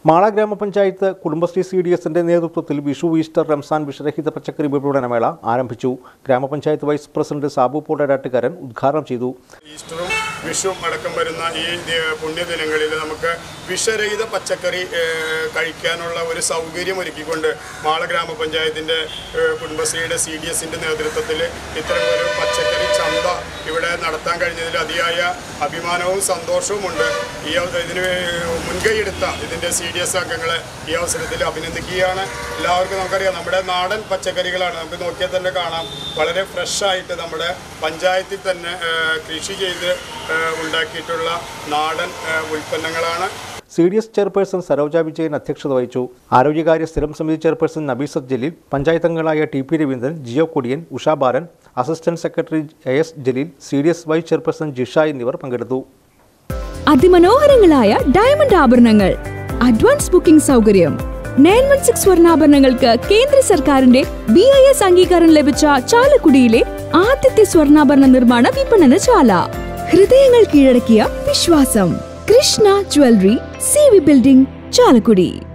മാള ഗ്രാമപഞ്ചായത്ത് Kudumbashree C D എസിന്റെ നേതൃത്വത്തിൽ വിഷു ഈസ്റ്റർ റംസാൻ വിഷരഹിത പച്ചക്കറി വിപണനമേള ആരംഭിച്ചു ഗ്രാമപഞ്ചായത്ത് വൈസ് പ്രസിഡന്റ് സാബു പോടരാട്ടുകാരൻ ഉദ്ഘാടനം ചെയ്തു ഈസ്റ്ററും വിഷുവും അടക്കം വരുന്ന ഈ ദി- പുണ്യദിനങ്ങളിൽ നമുക്ക് വിഷരഹിത പച്ചക്കറി ഏഹ്, കഴിക്കാനുള്ള ഒരു സൗകര്യം ഒരുക്കിക്കൊണ്ട് മാള ഗ്രാമപഞ്ചായത്തിൻ്റെ ഏഹ്, കുടുംബശ്രീയുടെ സി ഡി എസിൻ്റെ നേതൃത്വത്തിൽ ഇത്തരം ഒരു പച്ചക്കറി ചന്ത ഇവിടെ നടത്താൻ കഴിഞ്ഞതിൽ അതിയായ അഭിമാനവും സന്തോഷവുമുണ്ട് ഈ അവ- ഇതിന് മുൻകൈയെടുത്ത ഇതിൻ്റെ സി ഡി എസ് അംഗങ്ങളെ ഈ അവസരത്തിൽ അഭിനന്ദിക്കുകയാണ് എല്ലാവർക്കും നമുക്കറിയാം നമ്മുടെ നാടൻ പച്ചക്കറികളാണ് നമുക്ക് നോക്കിയാൽ തന്നെ കാണാം വളരെ ഫ്രഷായിട്ട് നമ്മുടെ പഞ്ചായത്തിൽ തന്നെ ഏഹ്, കൃഷി ചെയ്ത് ഏഹ്, ഉണ്ടാക്കിയിട്ടുള്ള നാടൻ ഏഹ്, ഉൽപ്പന്നങ്ങളാണ് C D S chairperson Saroja Vijayan അധ്യക്ഷത വഹിച്ചു ആരോഗ്യകാര്യ സ്ഥിരം സമിതി ചെയർപേഴ്സൺ നബീസത്ത് ജലീൽ പഞ്ചായത്ത് അംഗങ്ങളായ T P Raveendran Jio Kodiyan Usha Balan assistant secretary A S Jaleel C D S vice chairperson Jisha എന്നിവർ പങ്കെടുത്തു അതിമനോഹരങ്ങളായ ഡയമണ്ട് ആഭരണങ്ങൾ അഡ്വാൻസ് ബുക്കിംഗ് സൗകര്യം നയൻ വൺ സിക്സ് സ്വർണ്ണാഭരണങ്ങൾക്ക് കേന്ദ്ര സർക്കാരിന്റെ ബി ഐ എസ് അംഗീകാരം ലഭിച്ച ചാലക്കുടിയിലെ ആദ്യത്തെ സ്വർണ്ണാഭരണ നിർമ്മാണ വിപണനശാല ഹൃദയങ്ങൾ കീഴടക്കിയ വിശ്വാസം Krishna jewellery C V building Chalakudy